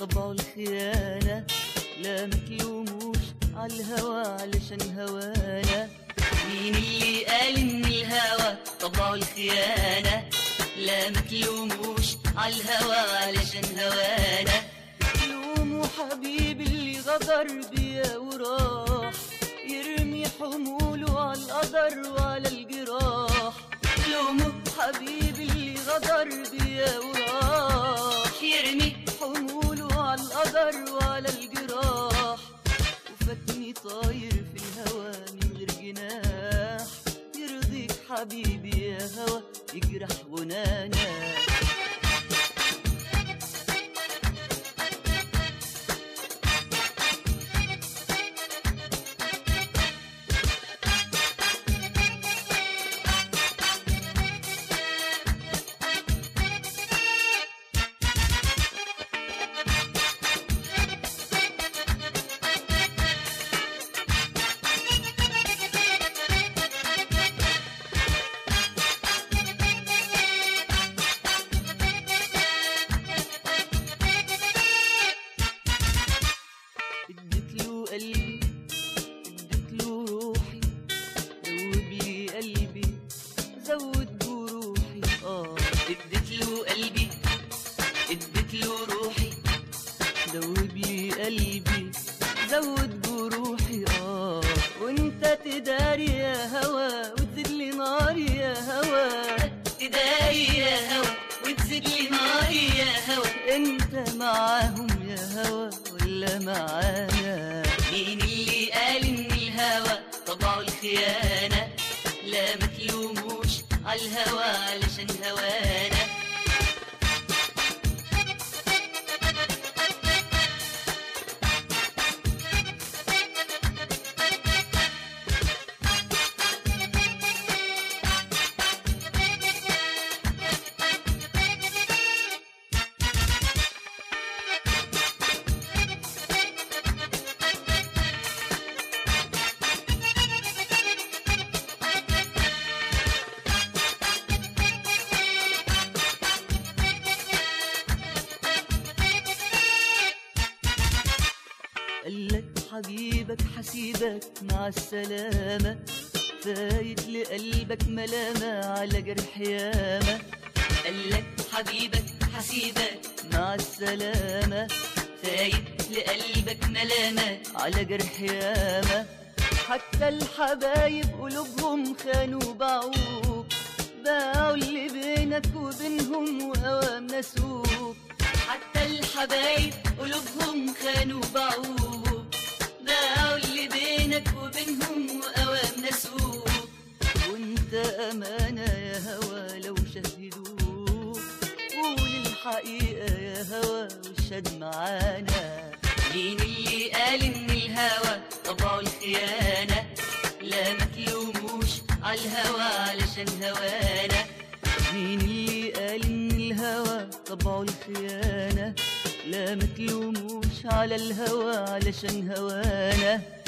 طبعه الخيانة لا متلوموش عالهوى علشان هوانا مين اللي قال ان الهوى طبعه الخيانة لا متلوموش عالهوى علشان هوانا لوموا حبيبي اللي غدر بيا وراح يرمي حموله على القدر وعلى الجراح لوموا حبيبي اللي غدر بيا وراح يرمي حموله على القدر وعلى الجراح وفاتني طاير في الهوى من غير جناح يرضيك حبيبي يا هوى يجرح غنانا اديت له قلبي اديت له روحي دوب لي قلبي زود جروحي اه اديت له قلبي اديت له روحي دوب لي قلبي زود جروحي اه وانت تداري يا هوا وتزيد لي ناري يا هوا تداري يا هوا وتزيد لي ناري يا هوا انت معاهم يا هوا ولا معانا مين اللي قال ان الهوى طبعه الخيانة لا متلوموش عالهوى علشان هوانا قالك حبيبك حسيبك مع السلامة فايت لقلبك ملامة على جرح ياما قالك حبيبك حسيبك مع السلامة فايت لقلبك ملامة على جرح ياما حتى الحبايب قلوبهم خانوا باعوك باعوا اللي بينك وبينهم وأوام نسوك حتى الحبايب قلوبهم خانوا باعوك باعوا اللي بينك وبينهم وأوام نسوك وانت أمانة يا هوى لو شهدوك قول الحقيقة يا هوى واشهد معانا مين اللي قال ان الهوى طبعه الخيانة لا متلوموش عالهوى علشان هوانا مين اللي قال ان الهوى طبعه الخيانة لا متلوموش على الهوى علشان هوانا